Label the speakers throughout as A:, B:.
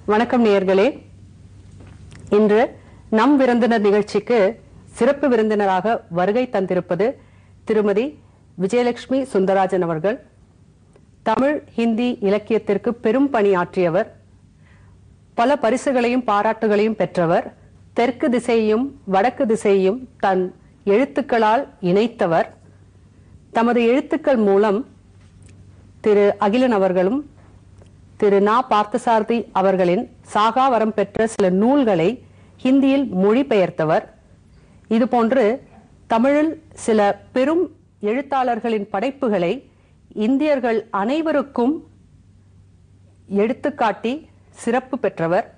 A: வணக்கம் நேயர்களே இன்று நம் விருந்தினர் நிகழ்ச்சிக்கு சிறப்பு விருந்தினராக வருகை தந்திருப்பது திருமதி விஜயலட்சுமி சுந்தராஜன் அவர்கள் தமிழ் ஹிந்தி இலக்கியத்திற்கு பெரும் பணியாற்றியவர் பல பரிசுகளையும் பாராட்டுகளையும் பெற்றவர் தெற்கு திசையையும் வடக்கு திசையையும் தன் எழுத்துக்களால் இணைத்தவர் தமது எழுத்துக்கள் மூலம் திரு அகிலன் அவர்களும் திரு நா பார்த்தசாரதி அவர்களின் சாகாவரம் பெற்ற சில நூல்களை ஹிந்தியில் மொழிபெயர்த்தவர் இதுபோன்று தமிழில் சில பெரும் எழுத்தாளர்களின் படைப்புகளை இந்தியர்கள் அனைவருக்கும் எடுத்துக்காட்டி சிறப்பு பெற்றவர்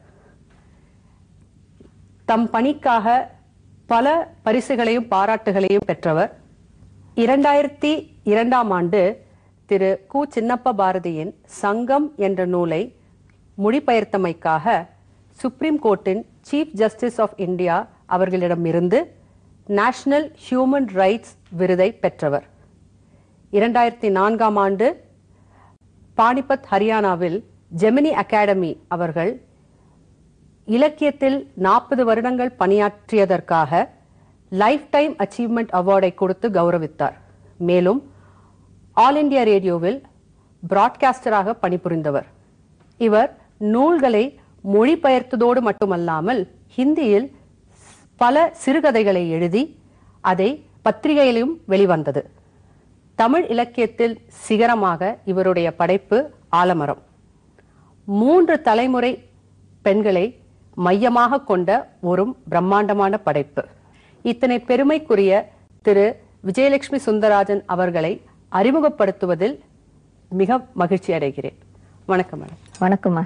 A: தம் பணிக்காக பல பரிசுகளையும் பாராட்டுகளையும் பெற்றவர் இரண்டாயிரத்தி இரண்டாம் ஆண்டு திரு கு சின்னப்ப பாரதியின் சங்கம் என்ற நூலை மொழிபெயர்த்தமைக்காக சுப்ரீம் கோர்ட்டின் சீஃப் ஜஸ்டிஸ் ஆஃப் இந்தியா அவர்களிடமிருந்து நேஷனல் ஹியூமன் ரைட்ஸ் விருதை பெற்றவர் இரண்டாயிரத்தி நான்காம் ஆண்டு பானிபத் ஹரியானாவில் ஜெமினி அகாடமி அவர்கள் இலக்கியத்தில் நாற்பது வருடங்கள் பணியாற்றியதற்காக லைஃப் டைம் அச்சீவ்மெண்ட் அவார்டை கொடுத்து கௌரவித்தார் மேலும் ஆல் இந்தியா ரேடியோவில் பிராட்காஸ்டராக பணிபுரிந்தவர் இவர் நூல்களை மொழிபெயர்த்ததோடு மட்டுமல்லாமல் ஹிந்தியில் பல சிறுகதைகளை எழுதி அதை பத்திரிகையிலும் வெளிவந்தது தமிழ் இலக்கியத்தில் சிகரமாக இவருடைய படைப்பு ஆலமரம் மூன்று தலைமுறை பெண்களை மையமாக கொண்ட ஒரு பிரம்மாண்டமான படைப்பு இத்தனை பெருமைக்குரிய திரு விஜயலட்சுமி சுந்தராஜன் அவர்களை அறிமுகப்படுத்துவதில் மிக மகிழ்ச்சி அடைகிறேன் வணக்கம் மேடம்
B: வணக்கம்மா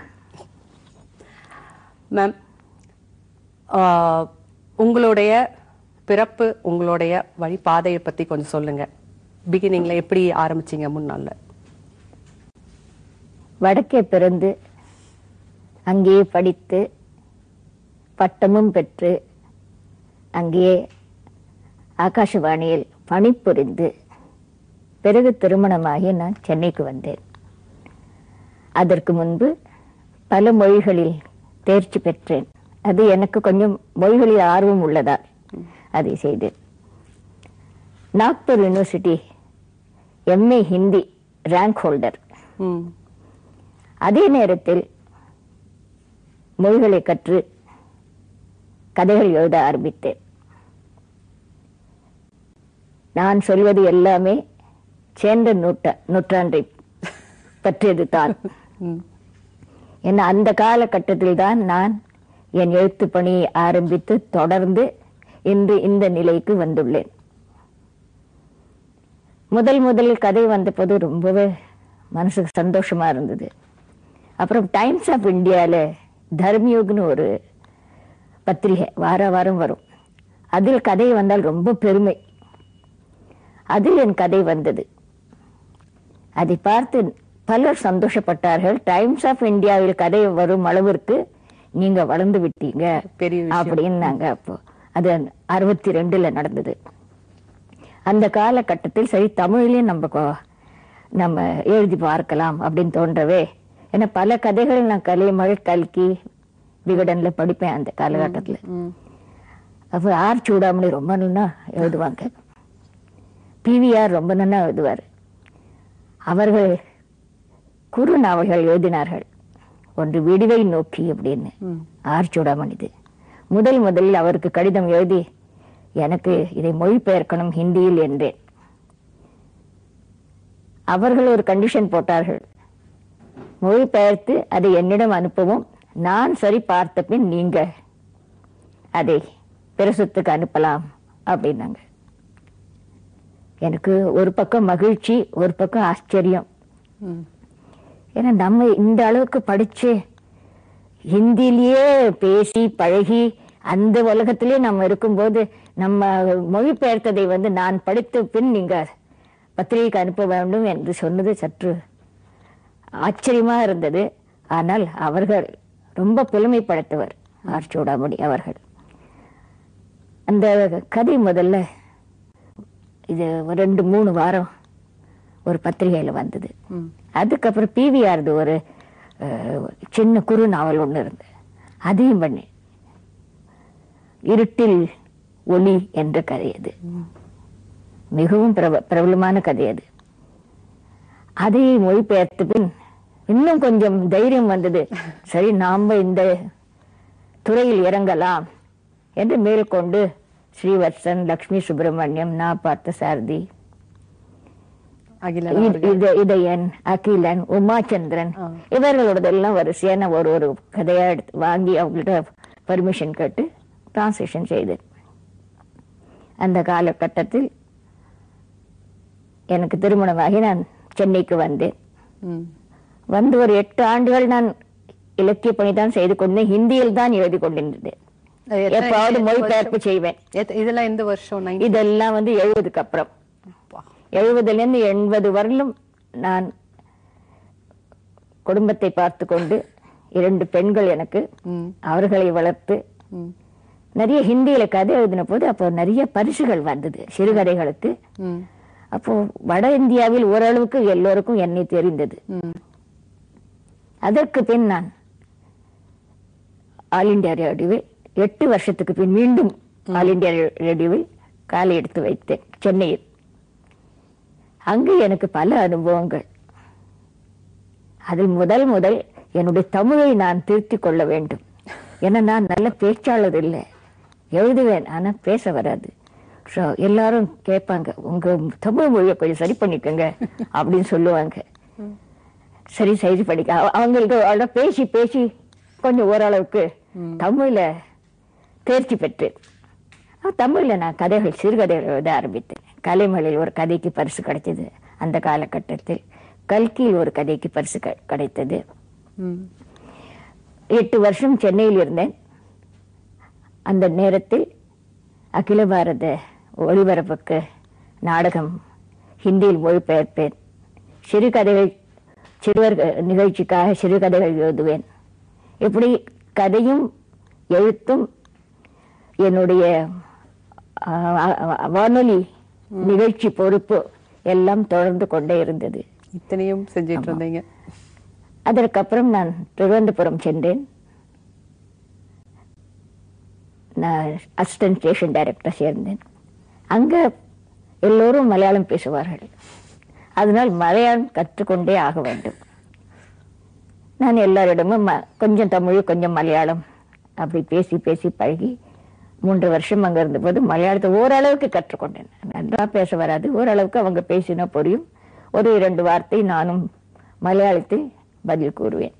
A: மேம் ஆஹ், உங்களுடைய பிறப்பு உங்களுடைய வழிபாதையை பத்தி கொஞ்சம் சொல்லுங்க பிகினிங்ல எப்படி ஆரம்பிச்சீங்க முன்னால
B: வடக்கே பிறந்து அங்கேயே படித்து பட்டமும் பெற்று அங்கேயே ஆகாஷவாணியில் பணிபுரிந்து பிறகு திருமணமாகி நான் சென்னைக்கு வந்தேன் அதற்கு முன்பு பல மொழிகளில் தேர்ச்சி பெற்றேன் அது எனக்கு கொஞ்சம் மொழிகளில் ஆர்வம் உள்ளதால் அதை செய்தேன் Nagpur university MA Hindi rank holder
A: ம்
B: அதே நேரத்தில் மொழிகளை கற்று கதைகள் எழுத ஆரம்பித்தேன் நான் சொல்வது எல்லாமே சேர்ந்த நூற்ற நூற்றாண்டை பற்றியது தான்
A: ம்
B: ஏன்னா அந்த காலகட்டத்தில் தான் நான் என் எழுத்து பணியை ஆரம்பித்து தொடர்ந்து இன்று இந்த நிலைக்கு வந்துள்ளேன் முதல் முதலில் கதை வந்தபோது ரொம்பவே மனசுக்கு சந்தோஷமா இருந்தது அப்புறம் டைம்ஸ் ஆஃப் இந்தியாவில் தர்மயுக்னு ஒரு பத்திரிகை வார வாரம் வரும் அதில் கதை வந்தால் ரொம்ப பெருமை அதில் என் கதை வந்தது அதை பார்த்து பலர் சந்தோஷப்பட்டார்கள் டைம்ஸ் ஆஃப் இந்தியாவில் கதை வரும் அளவிற்கு நீங்க வளர்ந்து விட்டீங்க
A: பெரிய விஷயம்.
B: அப்படின்னாங்க அப்போ அது அறுபத்தி ரெண்டுல நடந்தது அந்த காலகட்டத்தில் சரி தமிழ்லயும் நம்ம கொ- நம்ம எழுதி பார்க்கலாம் அப்படின்னு தோன்றவே ஏன்னா பல கதைகள் நான் கலைமழை கல்கி விகடன்ல படிப்பேன் அந்த காலகட்டத்துல
A: ம்
B: அப்போ ஆர் சூடாமணி ரொம்ப நல்லா எழுதுவாங்க பிவிஆர் ரொம்ப நல்லா எழுதுவார் அவர்கள் குறு நாவல்கள் எழுதினார்கள் ஒன்று விடிவை நோக்கி அப்படின்னு
A: ம்
B: ஆர் சூடாமணிது முதல் முதலில் அவருக்கு கடிதம் எழுதி எனக்கு இதை மொழிபெயர்க்கணும் ஹிந்தியில் என்றேன் அவர்கள் ஒரு கண்டிஷன் போட்டார்கள் மொழிபெயர்த்து அதை என்னிடம் அனுப்பவும் நான் சரி பார்த்த பின் நீங்க அதை பிரசுத்துக்கு அனுப்பலாம் அப்படின்னாங்க எனக்கு ஒரு பக்கம் மகிழ்ச்சி ஒரு பக்கம் ஆச்சரியம்
A: ம்
B: ஏன்னா நம்ம இந்த அளவுக்கு படிச்சு ஹிந்திலேயே பேசி பழகி அந்த உலகத்திலே நம்ம இருக்கும்போது நம்ம மொழிபெயர்த்ததை வந்து நான் படித்த பின் நீங்க பத்திரிகைக்கு அனுப்ப வேண்டும் என்று சொன்னது சற்று ஆச்சரியமா இருந்தது ஆனால் அவர்கள் ரொம்ப புலமைப்படுத்தவர் ஆர் சூடாமணி அவர்கள் அந்த கதை முதல்ல இது ஒரு ரெண்டு மூணு வாரம் ஒரு பத்திரிகையில வந்தது
A: ம்
B: அதுக்கப்புறம் பிவிஆர்து ஒரு அஹ், சின்ன குறு நாவல் ஒன்று இருந்தது அதையும் பண்ணேன் இருட்டில் ஒளி என்ற கதை அது மிகவும் பிரப பிரபலமான கதை அது அதை மொழிபெயர்த்த பின் இன்னும் கொஞ்சம் தைரியம் வந்தது சரி நாம இந்த துறையில் இறங்கலாம் என்று மேற்கொண்டு ஸ்ரீவத்சன் லக்ஷ்மி சுப்பிரமணியம் நான் பார்த்த சாரதி
A: அகில
B: இ- இத- இதயன் அகிலன் உமாச்சந்திரன்
A: ஆ.
B: இவர்களோடதெல்லாம் வரிசையா நான் ஒரு ஒரு கதையா எடுத்து வாங்கி அவங்கள்ட்ட பர்மிஷன் கேட்டு டிரான்ஸ்லேஷன் செய்தேன் அந்த காலகட்டத்தில் எனக்கு திருமணமாகி நான் சென்னைக்கு வந்தேன்
A: ம்.
B: வந்து ஒரு எட்டு ஆண்டுகள் நான் இலக்கிய பணி தான் செய்து கொண்டேன் ஹிந்தியில் தான் எழுதி கொண்டிருந்தேன்
A: அது எத்தனை-
B: எப்பாவது
A: எத்தனை
B: மொழிபெயர்ப்பு
A: வருஷம்?
B: செய்வேன்
A: எத்த- இதெல்லாம் எந்த வருஷம் நைன்
B: இதெல்லாம் வந்து எழுபதுக்கு அப்புறம் எழுபதுல இருந்து எண்பது வரலும் நான் குடும்பத்தை பார்த்து கொண்டு இரண்டு பெண்கள் எனக்கு
A: ம்
B: அவர்களை வளர்த்து
A: ம்
B: நிறைய ஹிந்தியில கதை எழுதின போது அப்போ நிறைய பரிசுகள் வந்தது சிறுகதைகளுக்கு
A: ம்
B: அப்போ வட இந்தியாவில் ஓரளவுக்கு எல்லோருக்கும் என்னை தெரிந்தது
A: ம்
B: அதற்கு பின் நான் ஆல் இந்தியா ரேடியோவில் எட்டு வருஷத்துக்கு பின் மீண்டும் ஆல் இந்தியா ரேடியோவில் காலை எடுத்து வைத்தேன் சென்னையில் அங்கு எனக்கு பல அனுபவங்கள் அதில் முதல் முதல் என்னுடைய தமிழை நான் திருத்திக் கொள்ள வேண்டும் ஏன்னா நான் நல்ல பேச்சாளர் இல்லை எழுதுவேன் ஆனா பேச வராது ஸோ எல்லாரும் கேட்பாங்க உங்க தமிழ் மொழியை கொஞ்சம் சரி பண்ணிக்கோங்க அப்படின்னு சொல்லுவாங்க சரி சரி படிக்க அவ- அவங்களுக்கு அவ்வளோ பேசி பேசி கொஞ்சம் ஓரளவுக்கு தமிழ்ல தேர்ச்சி பெற்றேன் அஹ் தமிழ்ல நான் கதைகள் சிறுகதைகள் எழுத ஆரம்பித்தேன் கலைமலையில் ஒரு கதைக்கு பரிசு கிடைச்சது அந்த காலகட்டத்தில் கல்கியில் ஒரு கதைக்கு பரிசு கி- கிடைத்தது
A: ம்
B: எட்டு வருஷம் சென்னையில் இருந்தேன் அந்த நேரத்தில் அகில பாரத ஒளிபரப்புக்கு நாடகம் ஹிந்தியில் மொழிபெயர்ப்பேன் சிறுகதைகள் சிறுவர் நிகழ்ச்சிக்காக சிறுகதைகள் எழுதுவேன் இப்படி கதையும் எழுத்தும் என்னுடைய ஆ, ஆ, வானொலி நிகழ்ச்சி பொறுப்பு எல்லாம் தொடர்ந்து கொண்டே இருந்தது
A: இத்தனையும் செஞ்சிட்டு இருந்தீங்க
B: அதற்கப்புறம் நான் திருவனந்தபுரம் சென்றேன் நான் அசிஸ்டன்ட் ஸ்டேஷன் டைரக்டர் சேர்ந்தேன் அங்க எல்லோரும் மலையாளம் பேசுவார்கள் அதனால் மலையாளம் கற்றுக்கொண்டே ஆக வேண்டும் நான் எல்லாரிடமும் ம- கொஞ்சம் தமிழ் கொஞ்சம் மலையாளம் அப்படி பேசி பேசி பழகி மூன்று வருஷம் அங்க இருந்தபோது மலையாளத்தை ஓரளவுக்கு கற்றுக்கொண்டேன் நன்றா பேச வராது ஓரளவுக்கு அவங்க பேசினா புரியும் ஒரு இரண்டு வார்த்தை நானும் மலையாளத்தில் பதில் கூறுவேன்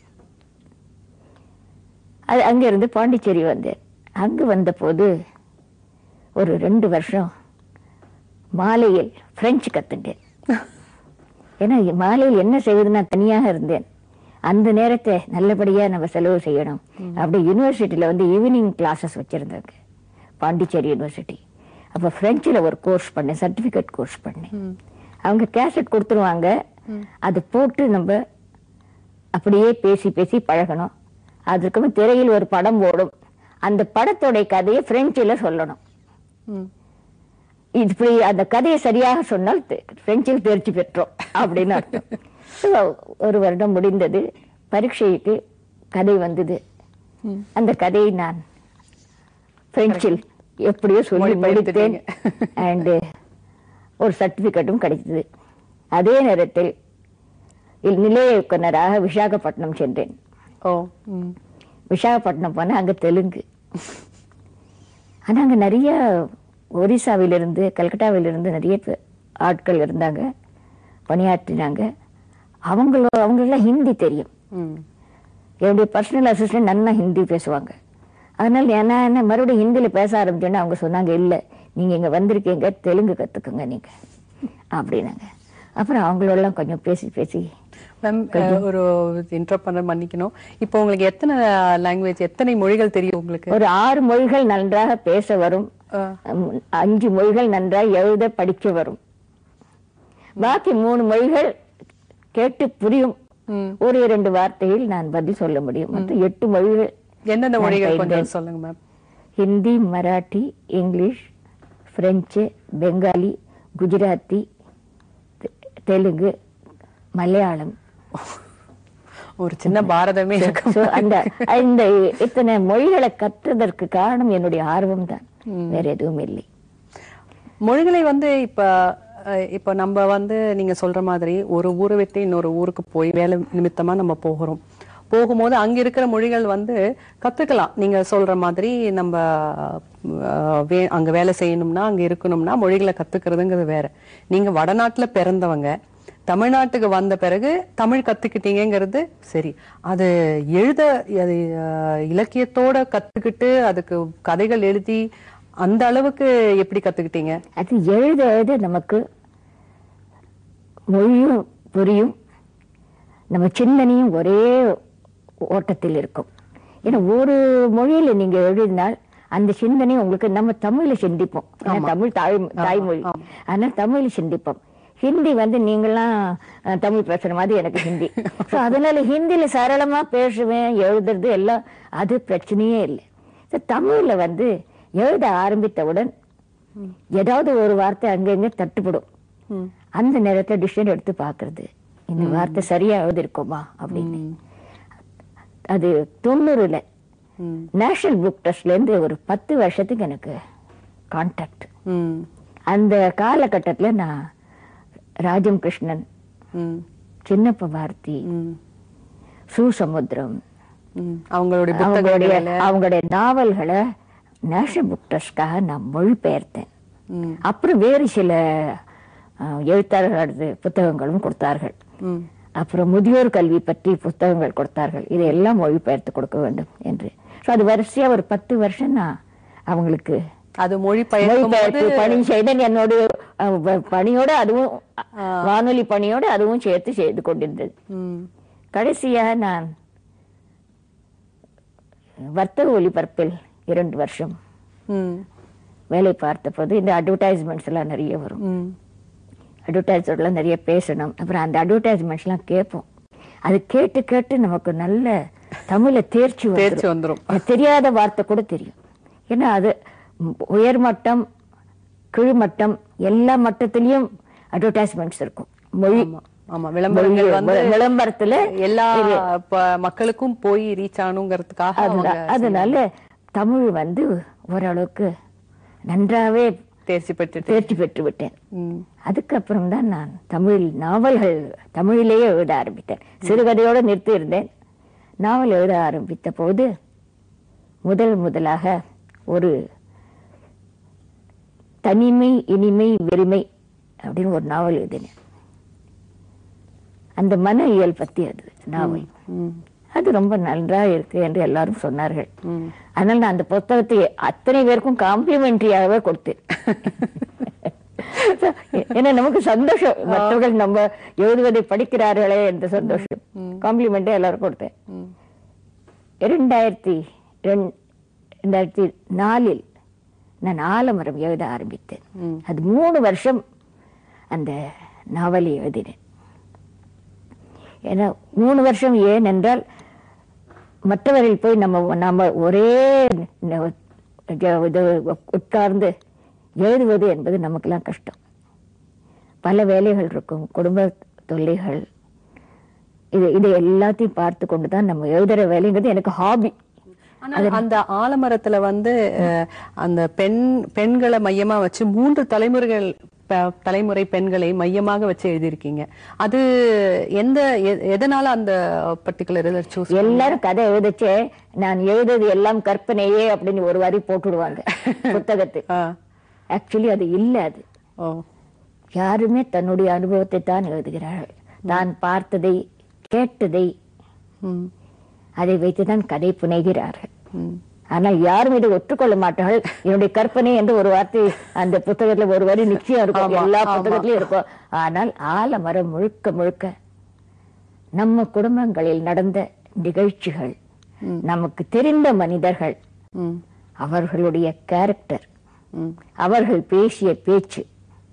B: அது அங்கிருந்து பாண்டிச்சேரி வந்தேன் அங்கு வந்தபோது ஒரு ரெண்டு வருஷம் மாலையில் பிரெஞ்சு கத்துட்டேன் ஏன்னா மாலையில் என்ன செய்வது நான் தனியாக இருந்தேன் அந்த நேரத்தை நல்லபடியா நம்ம செலவு செய்யணும் அப்படி யூனிவர்சிட்டியில வந்து ஈவினிங் கிளாஸஸ் வச்சிருந்தாங்க பாண்டிச்சேரி யூனிவர்சிட்டி அப்ப பிரெஞ்சுல ஒரு கோர்ஸ் பண்ணேன் சர்டிபிகேட் கோர்ஸ் பண்ணேன் அவங்க கேசட் கொடுத்துருவாங்க அது போட்டு நம்ம அப்படியே பேசி பேசி பழகணும் அதுக்கு திரையில் ஒரு படம் ஓடும் அந்த படத்தோட கதையை பிரெஞ்சுல சொல்லணும்
A: ம்
B: இப்படி அந்த கதையை சரியாக சொன்னால் தெ- பிரெஞ்சில் தேர்ச்சி பெற்றோம் அப்படின்னு அர்த்தம் So, ஒரு வருடம் முடிந்தது பரீட்சைக்கு கதை வந்தது
A: ம்.
B: அந்த கதையை நான் பிரெஞ்சில் எப்படியோ சொல்லி
A: மொழி
B: படித்தேன்
A: பெயர்த்துட்டீங்க.
B: அண்ட் ஒரு சர்டிபிகேட்டும் கிடைத்தது அதே நேரத்தில் இல் நிலைய இயக்குனராக விசாகப்பட்டினம் சென்றேன்
A: ஓ ம்
B: விசாகப்பட்டினம் போனா அங்க தெலுங்கு ஆனா அங்க நிறைய ஒரிசாவிலிருந்து கல்கட்டாவிலிருந்து நிறைய பே- ஆட்கள் இருந்தாங்க பணியாற்றினாங்க அவங்களோ அவங்களெல்லாம் ஹிந்தி தெரியும்
A: ம்
B: என்னுடைய பர்சனல் அசிஸ்டன்ட் நல்லா ஹிந்தி பேசுவாங்க அதனால என்ன என்ன மறுபடியும் ஹிந்தியில பேச ஆரம்பிச்சோன்னா அவங்க சொன்னாங்க இல்ல நீங்க இங்க வந்திருக்கீங்க தெலுங்கு கத்துக்குங்க நீங்க அப்படின்னாங்க அப்புறம் அவங்களோடலாம் கொஞ்சம் பேசி பேசி
A: மேம் ஒரு இன்ட்ரோ பண்ண மன்னிக்கணும் இப்போ உங்களுக்கு எத்தனை லாங்குவேஜ் எத்தனை மொழிகள் தெரியும் உங்களுக்கு
B: ஒரு ஆறு மொழிகள் நன்றாக பேச வரும்
A: ஆ,
B: உம், அஞ்சு மொழிகள் நன்றாக எழுத படிக்க வரும் பாக்கி மூணு மொழிகள் கேட்டு புரியும்
A: ம்.
B: ஒரு இரண்டு வார்த்தையில் நான் பதில் சொல்ல முடியும் மொத்தம் எட்டு மொழிகள்
A: எந்தெந்த
B: நான்
A: மொழிகள்
B: பயின்றேன்.
A: கொஞ்சம் சொல்லுங்க ma'am
B: Hindi Marathi English French Bengali Gujarati தெ- தெலுங்கு மலையாளம்
A: ஒரு சின்ன பாரதமே இருக்கு
B: So, அந்த இந்த இத்தனை மொழிகளை கற்றதற்கு காரணம் என்னுடைய ஆர்வம் தான் வேற எதுவும் இல்லை
A: மொழிகளை வந்து இப்ப அஹ், இப்ப நம்ம வந்து நீங்க சொல்ற மாதிரி ஒரு ஊரை விட்டு இன்னொரு ஊருக்கு போய் வேலை நிமித்தமா நம்ம போகிறோம் போகும்போது அங்க இருக்கிற மொழிகள் வந்து கத்துக்கலாம் நீங்க சொல்ற மாதிரி நம்ம அஹ், வே- அங்க வேலை செய்யணும்னா அங்க இருக்கணும்னா மொழிகளை கத்துக்கிறதுங்கிறது வேற நீங்க வடநாட்டுல பிறந்தவங்க தமிழ்நாட்டுக்கு வந்த பிறகு தமிழ் கத்துக்கிட்டீங்கங்கிறது சரி அது எழுத அது அஹ், இலக்கியத்தோட கத்துக்கிட்டு அதுக்கு கதைகள் எழுதி அந்த அளவுக்கு எப்படி கத்துக்கிட்டீங்க
B: அது எழுத எழுத நமக்கு மொழியும் புரியும் நம்ம சிந்தனையும் ஒரே ஓட்டத்தில் இருக்கும் ஏன்னா ஒரு மொழியில நீங்க எழுதினால் அந்த சிந்தனை உங்களுக்கு நம்ம தமிழ்ல சிந்திப்போம் ஏன்னா தமிழ் தாய் தாய்மொழி அதனால தமிழ்ல சிந்திப்போம் ஹிந்தி வந்து நீங்களாம் அஹ், தமிழ் பேசுற மாதிரி எனக்கு ஹிந்தி ஸோ அதனால ஹிந்தியில சரளமா பேசுவேன் எழுதுறது எல்லாம் அது பிரச்சனையே இல்லை So, தமிழ்ல வந்து எழுத ஆரம்பித்தவுடன் ஏதாவது ஒரு வார்த்தை அங்கங்க தட்டுப்படும்
A: ம்.
B: அந்த நேரத்துல டிக்ஷனரி எடுத்து பார்க்கிறது இந்த வார்த்தை சரியா எழுதிருக்கோமா அப்படின்னு அது தொண்ணூறுல
A: ம்.
B: நேஷனல் புக் ட்ரஸ்ட்ல இருந்து ஒரு பத்து வருஷத்துக்கு எனக்கு கான்டாக்ட்
A: ம்.
B: அந்த காலகட்டத்துல நான் ராஜம் கிருஷ்ணன்
A: ம்.
B: சின்னப்ப பாரதி
A: ம்.
B: சுசமுத்திரம்
A: ம். அவங்களுடைய
B: அவங்களுடைய
A: புத்தகங்களை
B: அவங்களுடைய நாவல்களை நேஷனல் புக் ட்ரஸ்ட்காக நான் மொழிபெயர்த்தேன்
A: ம்.
B: அப்புறம் வேறு சில அஹ், எழுத்தாளர்களது புத்தகங்களும் கொடுத்தார்கள்
A: ம்.
B: அப்புறம் முதியோர் கல்வி பற்றி புத்தகங்கள் கொடுத்தார்கள் இதையெல்லாம் மொழிபெயர்த்து கொடுக்க வேண்டும் என்று ஸோ அது வரிசையா ஒரு பத்து வருஷம் நான் அவங்களுக்கு
A: அது மொழி பெயர்க்கும்
B: மொழிபெயர்ப்பு பணி செய்தேன் என்னோட அஹ், வ- பணியோட அதுவும் வானொலி பணியோட அதுவும் சேர்த்து செய்து கொண்டிருந்தது
A: ம்.
B: கடைசியா நான் வர்த்தக ஒலிபரப்பில் இரண்டு வருஷம்
A: ம்.
B: வேலை பார்த்தபோது இந்த அட்வர்டைஸ்மெண்ட்ஸ் எல்லாம் நிறைய வரும்
A: ம்.
B: அட்வர்டைஸோடலாம் நிறைய பேசணும் அப்புறம் அந்த அட்வர்டைஸ்மெண்ட்ஸ்லாம் கேட்போம் அது கேட்டு கேட்டு நமக்கு நல்ல தமிழ்ல தேர்ச்சி
A: தேர்ச்சி
B: வந்துரும்.
A: வந்துரும்
B: எனக்கு தெரியாத வார்த்தை கூட தெரியும் ஏன்னா அது ம், உயர்மட்டம் கீழ்மட்டம் எல்லா மட்டத்திலையும் அட்வர்டைஸ்மெண்ட்ஸ் இருக்கும் மொழி
A: ஆமா. ஆமா விளம்பரங்கள்
B: மொழி-
A: வந்து
B: விளம்பரத்துல
A: எல்லா ப- மக்களுக்கும் போய் ரீச் ஆகணுங்கிறதுக்காக அவங்க
B: அதுதான். அதனால தமிழ் வந்து ஓரளவுக்கு நன்றாவே
A: தேர்ச்சி பெற்றுட்டு
B: தேர்ச்சி பெற்று விட்டேன்
A: ம்.
B: அதுக்கப்புறம் தான் நான் தமிழ் நாவல்கள் தமிழிலேயே எழுத ஆரம்பித்தேன் சிறுகதையோட நிறுத்தி இருந்தேன் நாவல் எழுத ஆரம்பித்த போது முதல் முதலாக ஒரு தனிமை இனிமை வெறுமை அப்படின்னு ஒரு நாவல் எழுதினேன் அந்த மன இயல் பத்தி அது நாவல்
A: ம்.
B: அது ரொம்ப நன்றா இருக்கு என்று எல்லாரும் சொன்னார்கள்
A: ம்.
B: அதனால நான் அந்த புத்தகத்தை அத்தனை பேருக்கும் காம்ப்ளிமெண்டரியாகவே கொடுத்தேன் ஏன்னா நமக்கு சந்தோஷம் மற்றவர்கள் நம்ம எழுதுவதை படிக்கிறார்களே என்ற சந்தோஷம் காம்ப்ளிமெண்டே எல்லாரும் கொடுத்தேன்
A: ம்.
B: இரண்டாயிரத்தி ரெண்- ரெண்டாயிரத்தி நாலில் நான் ஆலமரம் எழுத ஆரம்பித்தேன்
A: ம்.
B: அது மூணு வருஷம் அந்த நாவலை எழுதினேன் ஏன்னா மூணு வருஷம் ஏன் என்றால் மற்றவர்கள் போய் நம்ம நம்ம ஒரே ந- ஜ- இது உட்கார்ந்து எழுதுவது என்பது நமக்கெல்லாம் கஷ்டம் பல வேலைகள் இருக்கும் குடும்ப தொல்லைகள் இது இது எல்லாத்தையும் பார்த்து கொண்டு தான் நம்ம எழுதுற வேலைங்கிறது எனக்கு ஹாபி
A: ஆனா அந்த ஆலமரத்துல வந்து அஹ், அந்த பெண் பெண்களை மையமா வச்சு மூன்று தலைமுறைகள் ப- தலைமுறை பெண்களை மையமாக வச்சு எழுதியிருக்கீங்க அது எந்த எ- எதனால அந்த பர்டிகுலர் இதை சூஸ்
B: எல்லாரும் கதை எழுதச்சே நான் எழுதுறது எல்லாம் கற்பனையே அப்படின்னு ஒரு வரி போட்டுடுவாங்க புத்தகத்தை ஆக்சுவலி அது இல்ல அது
A: ஓ
B: யாருமே தன்னுடைய அனுபவத்தை தான் எழுதுகிறார்கள் தான் பார்த்ததை கேட்டதை
A: ம்
B: அதை வைத்துதான் கதை புனைகிறார்கள்
A: ம்
B: ஆனால் யாரும் இதை ஒற்றுக்கொள்ள மாட்டார்கள் என்னுடைய கற்பனை என்று ஒரு வார்த்தை அந்த புத்தகத்துல ஒரு வரி நிச்சயம் இருக்கும்
A: ஆமா,
B: எல்லா
A: ஆமா.
B: புத்தகத்திலயும் இருக்கும் ஆனால் ஆலமரம் முழுக்க முழுக்க நம்ம குடும்பங்களில் நடந்த நிகழ்ச்சிகள் நமக்கு தெரிந்த மனிதர்கள்
A: ம்
B: அவர்களுடைய கேரக்டர்
A: ம்
B: அவர்கள் பேசிய பேச்சு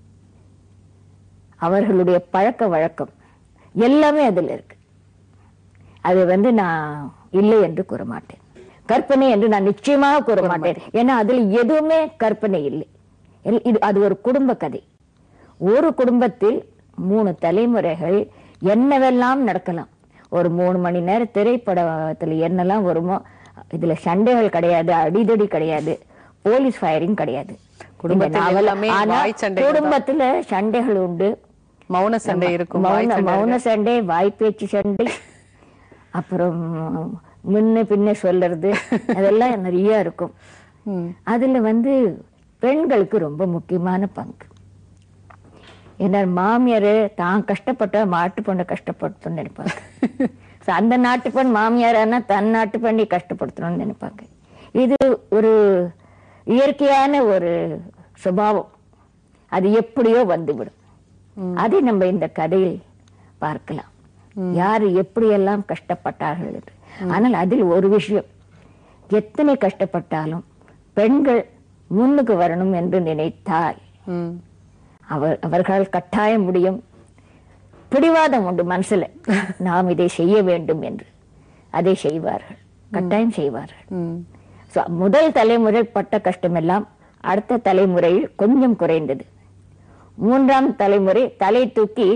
B: அவர்களுடைய பழக்க வழக்கம் எல்லாமே அதுல இருக்கு அது வந்து நான் இல்லை என்று கூற மாட்டேன் கற்பனை என்று நான் நிச்சயமாக கூற மாட்டேன் ஏன்னா அதுல எதுவுமே கற்பனை இல்லை எல்- இது அது ஒரு குடும்ப கதை ஒரு குடும்பத்தில் மூணு தலைமுறைகள் என்னவெல்லாம் நடக்கலாம் ஒரு மூணு மணி நேரம் திரைப்படத்துல என்னெல்லாம் வருமோ இதுல சண்டைகள் கிடையாது அடிதடி கிடையாது போலீஸ் ஃபயரிங் கிடையாது
A: குடும்பத்தில்
B: இந்த நாவல்
A: எல்லாமே
B: ஆனா
A: வாய் சண்டைகள் தான்.
B: குடும்பத்துல சண்டைகள் உண்டு
A: மௌன சண்டை இருக்கும் வாய்
B: மௌன
A: சண்டை
B: மௌன சண்டை வாய்ப்பேச்சு சண்டை அப்புறம் முன்ன பின்ன சொல்றது அதெல்லாம் நிறைய இருக்கும்
A: ம்.
B: அதுல வந்து பெண்களுக்கு ரொம்ப முக்கியமான பங்கு ஏன்னா மாமியார் தான் கஷ்டப்பட்டா மாட்டு பொண்ணை கஷ்டப்படுத்தணும்னு நினைப்பாங்க So, அந்த நாட்டு பெண் மாமியாரானா தன் நாட்டு பெண்ணை கஷ்டப்படுத்தணும்னு நினைப்பாங்க இது ஒரு இயற்கையான ஒரு சுபாவம் அது எப்படியோ வந்துவிடும் அதை நம்ம இந்த கதையில் பார்க்கலாம் யார் எப்படியெல்லாம் கஷ்டப்பட்டார்கள் என்று ஆனால் அதில் ஒரு விஷயம் எத்தனை கஷ்டப்பட்டாலும் பெண்கள் முன்னுக்கு வரணும் என்று நினைத்தால்
A: ம்.
B: அவர் அவர்களால் கட்டாயம் முடியும் பிடிவாதம் உண்டு மனசுல நாம் இதை செய்ய வேண்டும் என்று அதை செய்வார்கள் கட்டாயம் செய்வார்கள்
A: ம்.
B: So, முதல் தலைமுறை பட்ட கஷ்டமெல்லாம் அடுத்த தலைமுறையில் கொஞ்சம் குறைந்தது மூன்றாம் தலைமுறை தலை தூக்கி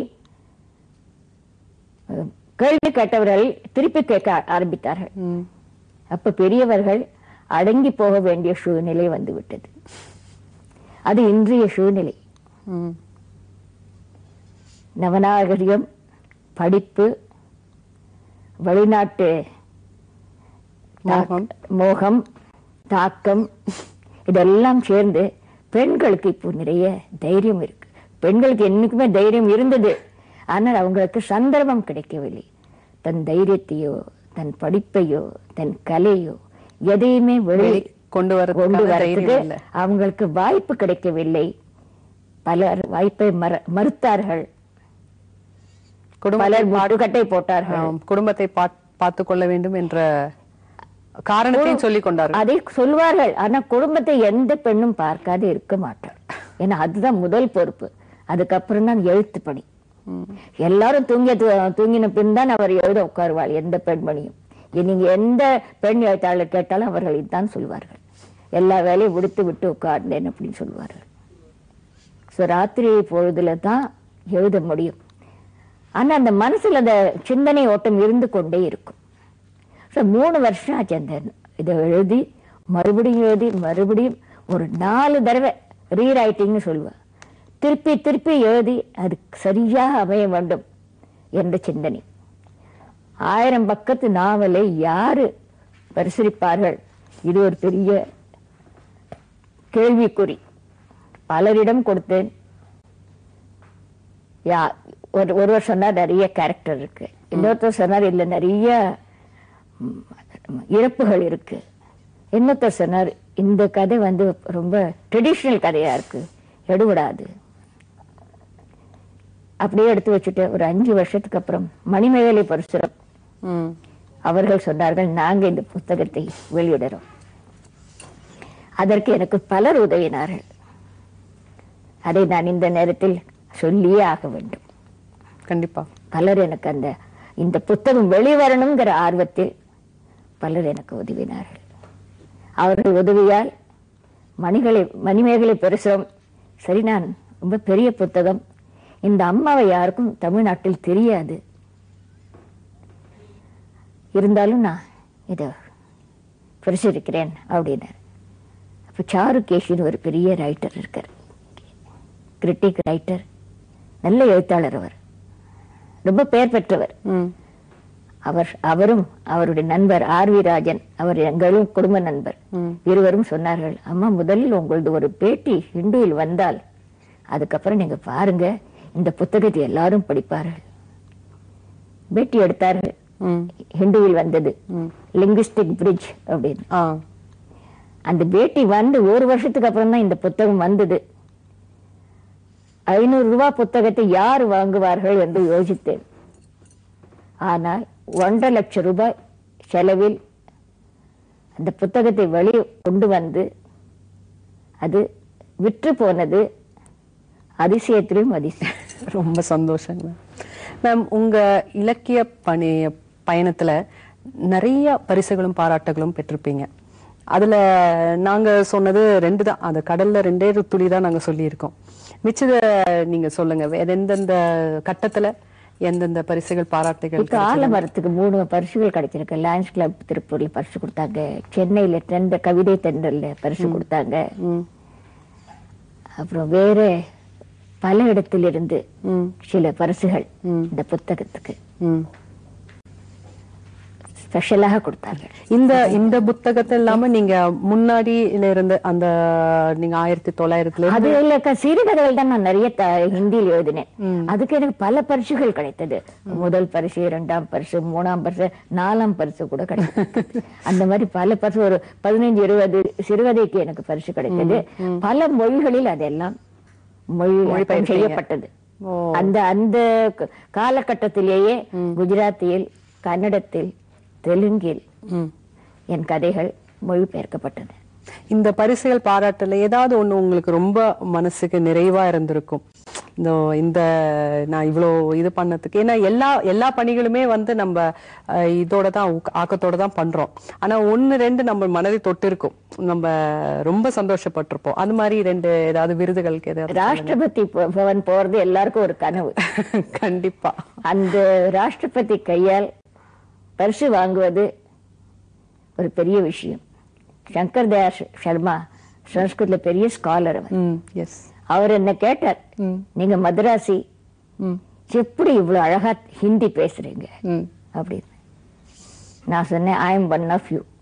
B: அஹ், கேள்வி கேட்டவர்கள் திருப்பி கேட்க ஆரம்பித்தார்கள்
A: ம்.
B: அப்ப பெரியவர்கள் அடங்கி போக வேண்டிய சூழ்நிலை வந்துவிட்டது அது இன்றைய சூழ்நிலை
A: ம்.
B: நவநாகரிகம் படிப்பு வெளிநாட்டு தாக்க-
A: மோகம்.
B: மோகம் தாக்கம் இதெல்லாம் சேர்ந்து பெண்களுக்கு இப்போ நிறைய தைரியம் இருக்கு பெண்களுக்கு என்னைக்குமே தைரியம் இருந்தது ஆனால் அவங்களுக்கு சந்தர்ப்பம் கிடைக்கவில்லை தன் தைரியத்தையோ தன் படிப்பையோ தன் கலையோ எதையுமே வெளி
A: வெளி கொண்டு
B: கொண்டு
A: வரதுக்கான
B: வரதுக்கு
A: தைரியம் இல்ல
B: அவங்களுக்கு வாய்ப்பு கிடைக்கவில்லை பலர் வாய்ப்பை மற- மறுத்தார்கள்
A: குடும்பத்தை
B: பலர் முட்டுக்கட்டை போட்டார்கள்
A: ஆம், குடும்பத்தை பார்த்து கொள்ள வேண்டும் என்ற காரணத்தையும் சொல்லிக் கொண்டார்கள்
B: அதை சொல்வார்கள் ஆனா குடும்பத்தை எந்த பெண்ணும் பார்க்காது இருக்க மாட்டார் ஏன்னா அதுதான் முதல் பொறுப்பு அதுக்கப்புறம் தான் எழுத்து பணி எல்லாரும் தூங்கிய தூ- தூங்கின பின் தான் அவர் எழுத உட்காருவாள் எந்த பெண்மணியும் இ- நீங்க எந்த பெண் எழுத்தாளர் கேட்டாலும் அவர்கள் இதுதான் சொல்வார்கள் எல்லா வேலையும் விடுத்து விட்டு உட்கார்ந்தேன் அப்படின்னு சொல்வார்கள் ஸோ ராத்திரி பொழுதுல தான் எழுத முடியும் ஆனா அந்த மனசுல அந்த சிந்தனை ஓட்டம் இருந்து கொண்டே இருக்கும் ஸோ மூணு வருஷம் ஆச்சு அந்த இதை எழுதி மறுபடியும் எழுதி மறுபடியும் ஒரு நாலு தடவை ரீரைட்டிங்னு சொல்லுவேன் திருப்பி திருப்பி எழுதி அது சரியாக அமைய வேண்டும் என்ற சிந்தனை ஆயிரம் பக்கத்து நாவலை யாரு பரிசீலிப்பார்கள் இது ஒரு பெரிய கேள்விக்குறி பலரிடம் கொடுத்தேன் யா ஒரு ஒருவர் சொன்னார் நிறைய கேரக்டர் இருக்கு இன்னொருத்தர் சொன்னார் இல்ல நிறைய ம், இறப்புகள் இருக்கு இன்னொருத்தர் சொன்னார் இந்த கதை வந்து ரொம்ப ட்ரெடிஷ்னல் கதையா இருக்கு எடுபடாது அப்படியே எடுத்து வச்சுட்டு ஒரு அஞ்சு வருஷத்துக்கு அப்புறம் மணிமேகலை பரிசுரம்
A: ம்.
B: அவர்கள் சொன்னார்கள் நாங்க இந்த புத்தகத்தை வெளியிடுறோம் அதற்கு எனக்கு பலர் உதவினார்கள் அதை நான் இந்த நேரத்தில் சொல்லியே ஆக வேண்டும்
A: கண்டிப்பா
B: பலர் எனக்கு அந்த இந்த புத்தகம் வெளிவரணுங்கிற ஆர்வத்தில் பலர் எனக்கு உதவினார்கள் அவர்கள் உதவியால் மணிகளை மணிமேகலை பெருசும் சரி நான் ரொம்ப பெரிய புத்தகம் இந்த அம்மாவை யாருக்கும் தமிழ்நாட்டில் தெரியாது இருந்தாலும் நான் இதை பிரசுரிக்கிறேன் அப்படின்னார் அப்போ சாருகேஷின்னு ஒரு பெரிய ரைட்டர் இருக்கார் கிரிட்டிக் ரைட்டர் நல்ல எழுத்தாளர் அவர் ரொம்ப பெயர் பெற்றவர்
A: ம்.
B: அவர் அவரும் அவருடைய நண்பர் ஆர் வி ராஜன் அவர் எங்களும் குடும்ப நண்பர்
A: ம்.
B: இருவரும் சொன்னார்கள் அம்மா முதலில் உங்களது ஒரு பேட்டி ஹிந்துவில் வந்தால் அதுக்கப்புறம் நீங்க பாருங்க இந்த புத்தகத்தை எல்லாரும் படிப்பார்கள் பேட்டி எடுத்தார்கள்
A: ம்.
B: ஹிந்துவில் வந்தது
A: ம்.
B: லிங்குஸ்டிக் பிரிட்ஜ் அப்படின்னு
A: ஆ
B: அந்த பேட்டி வந்து ஒரு வருஷத்துக்கு அப்புறம் தான் இந்த புத்தகம் வந்தது ஐநூறு ரூபாய் புத்தகத்தை யார் வாங்குவார்கள் என்று யோசித்தேன் ஆனால் ஒன்றரை லட்சம் ரூபாய் செலவில் அந்த புத்தகத்தை வெளியே கொண்டு வந்து அது விற்று போனது அதிசயத்திலும் அதிசயம்
A: ரொம்ப சந்தோஷங்க மேம் உங்க இலக்கிய பணி பயணத்துல நிறைய பரிசுகளும் பாராட்டுகளும் பெற்றிருப்பீங்க அதுல நாங்க சொன்னது ரெண்டு தான் அந்த கடல்ல ரெண்டே துளி தான் நாங்க சொல்லியிருக்கோம் மிச்சத நீங்க சொல்லுங்க வேற எந்தெந்த கட்டத்துல எந்தெந்த பரிசுகள் பாராட்டுகள்
B: இப்ப ஆலமரத்துக்கு மூணு பரிசுகள் கிடைச்சிருக்கு லாயன்ஸ் கிளப் திருப்பூர்ல பரிசு கொடுத்தாங்க சென்னையில தென்ற கவிதை தென்றல்ல பரிசு கொடுத்தாங்க
A: ம்,
B: அப்புறம் வேற பல இடத்திலிருந்து
A: ம்,
B: சில பரிசுகள்
A: ம்.
B: இந்த புத்தகத்துக்கு
A: ம்.
B: ஸ்பெஷலாக கொடுத்தாங்க
A: இந்த இந்த புத்தகத்தை இல்லாம நீங்க முன்னாடியில இருந்து அந்த நீங்க ஆயிரத்தி தொள்ளாயிரத்துல
B: அது இல்லக்கா சிறுகதைகள் தான் நான் நிறைய த- ஹிந்தியில் எழுதினேன் அதுக்கு எனக்கு பல பரிசுகள் கிடைத்தது முதல் பரிசு இரண்டாம் பரிசு மூணாம் பரிசு நாலாம் பரிசு கூட கிடைத்தது அந்த மாதிரி பல பரிசு ஒரு பதினைஞ்சு இருபது சிறுகதைக்கு எனக்கு பரிசு கிடைத்தது பல மொழிகளில் அதெல்லாம் மொழி செய்யப்பட்டது
A: ஓ.
B: அந்த அந்த க- காலகட்டத்திலேயே குஜராத்தியில் கன்னடத்தில் தெலுங்கில்
A: ம்.
B: என் கதைகள் மொழிபெயர்க்கப்பட்டது
A: இந்த பரிசுகள் பாராட்டுல ஏதாவது ஒண்ணு உங்களுக்கு ரொம்ப மனசுக்கு நிறைவா இருந்திருக்கும் இந்த இந்த நான் இவ்வளோ இது பண்ணதுக்கு ஏன்னா எல்லா எல்லா பணிகளுமே வந்து நம்ம அஹ், இதோட தான் ஊக்க- ஆக்கத்தோட தான் பண்றோம் ஆனா ஒண்ணு ரெண்டு நம்ம மனதை தொட்டு இருக்கும் நம்ம ரொம்ப சந்தோஷப்பட்டிருப்போம் அது மாதிரி ரெண்டு ஏதாவது விருதுகளுக்கு ஏதாவது
B: ராஷ்டிரபதி ப- பவன் போறது எல்லாருக்கும் ஒரு கனவு
A: கண்டிப்பா
B: அந்த ராஷ்டிரபதி கையால் பரிசு வாங்குவது ஒரு பெரிய விஷயம் சங்கர் தயாள் சர்மா சம்ஸ்கிருத்ல பெரிய ஸ்காலர் அவர்
A: ம் எஸ்
B: அவர் என்ன கேட்டார்
A: ம்
B: நீங்க மദ്രാசி
A: ம்
B: எப்படி இவ்வளவு அழகா ஹிந்தி பேசுறீங்க
A: ம்
B: அப்படின்னு நான் சொன்னேன் I am one of you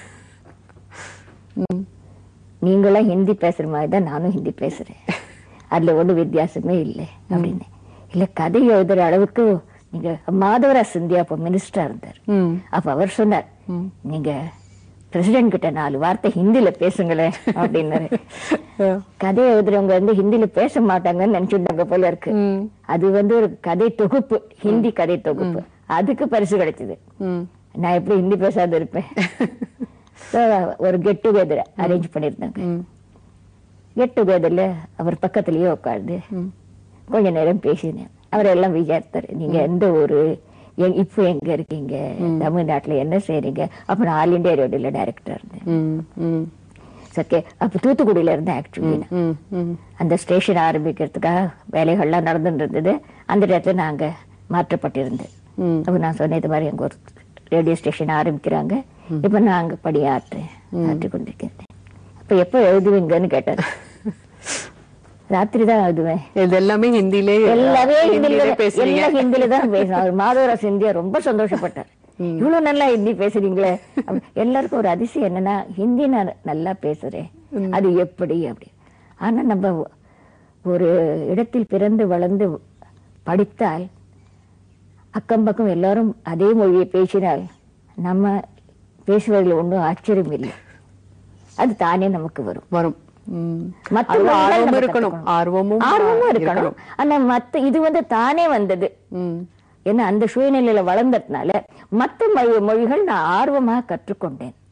B: நீங்களாம் ஹிந்தி பேசுற மாதிரி தான் நானும் ஹிந்தி பேசுறேன் அதுல ஒண்ணும் வித்தியாசமே இல்லை அப்படின்னு இல்ல கதை எழுதுற அளவுக்கு நீங்க மாதவராஜ் சிந்தியா அப்ப மினிஸ்டரா இருந்தார்
A: ம்
B: அப்ப அவர் சொன்னார் நீங்க பிரசிடென்ட் கிட்ட நாலு வார்த்தை ஹிந்தில பேசுங்களேன் அப்படின்னாரு கதை எழுதுறவங்க வந்து ஹிந்தில பேச மாட்டாங்கன்னு நினைச்சுட்டாங்க போல இருக்கு
A: ம்
B: அது வந்து ஒரு கதை தொகுப்பு ஹிந்தி கதை தொகுப்பு அதுக்கு பரிசு கிடைச்சது
A: ம்
B: நான் எப்படி ஹிந்தி பேசாத இருப்பேன் So, ஒரு கெட் டுகெதர் அரேஞ்ச் பண்ணியிருந்தாங்க
A: ம்
B: கெட் டுகெதர்ல அவர் பக்கத்துலயே உட்கார்ந்து கொஞ்ச நேரம் பேசினேன் அவர் எல்லாம் விசாரித்தாரு நீங்க எந்த ஊரு எ- இப்போ எங்க இருக்கீங்க தமிழ்நாட்டுல என்ன செய்றீங்க அப்ப நான் ஆல் இந்தியா ரேடியோல டைரக்டர் இருந்தேன்
A: ம் ம்
B: சக்கே அப்ப தூத்துக்குடியில இருந்தேன் ஆக்சுவலி
A: ம் ம்
B: அந்த ஸ்டேஷன் ஆரம்பிக்கிறதுக்காக வேலைகள்லாம் நடந்துட்டு இருந்தது அந்த இடத்துல நாங்க மாற்றப்பட்டிருந்தேன்
A: ம்
B: அப்ப நான் சொன்னேன் இது மாதிரி அங்க ஒரு ரேடியோ ஸ்டேஷன் ஆரம்பிக்கிறாங்க இப்ப நான் அங்க பணியாற்றேன் ஆற்றி கொண்டிருக்கிறேன் அப்ப எப்ப எழுதுவீங்கன்னு கேட்டாரு ராத்திரி தான் எழுதுவேன்
A: இது எல்லாமே ஹிந்திலே
B: எல்லாமே ஹிந்தில
A: ஹிந்திலே பேசுறீங்க
B: எல்லாம் ஹிந்தில தான் பேசுறேன் அவர் மாதவராஜ் சிந்தியா ரொம்ப சந்தோஷப்பட்டார் இவ்வளவு நல்லா ஹிந்தி பேசுறீங்களே அப்படி. எல்லாருக்கும் ஒரு அதிசயம் என்னன்னா ஹிந்தி நான் நல்லா பேசுறேன் அது எப்படி அப்படி ஆனா நம்ம ஒரு இடத்தில் பிறந்து வளர்ந்து படித்தால் அக்கம் பக்கம் எல்லாரும் அதே மொழியை பேசினால் நம்ம பேசுவதில் ஒன்றும் ஆச்சரியம் இல்லை அது தானே நமக்கு வரும்
A: வரும் ம்.
B: மத்த
A: அதுல
B: மொழிகள்
A: ஆர்வம்
B: நம்ம
A: இருக்கணும்
B: கத்துக்கணும்.
A: ஆர்வமும்
B: ஆர்வமும் இருக்கணும் ஆனா மத்த இது வந்து தானே வந்தது
A: ம்
B: ஏன்னா அந்த சூழ்நிலையில வளர்ந்ததுனால மத்த மொழி மொழிகள் நான் ஆர்வமாக கற்றுக்கொண்டேன்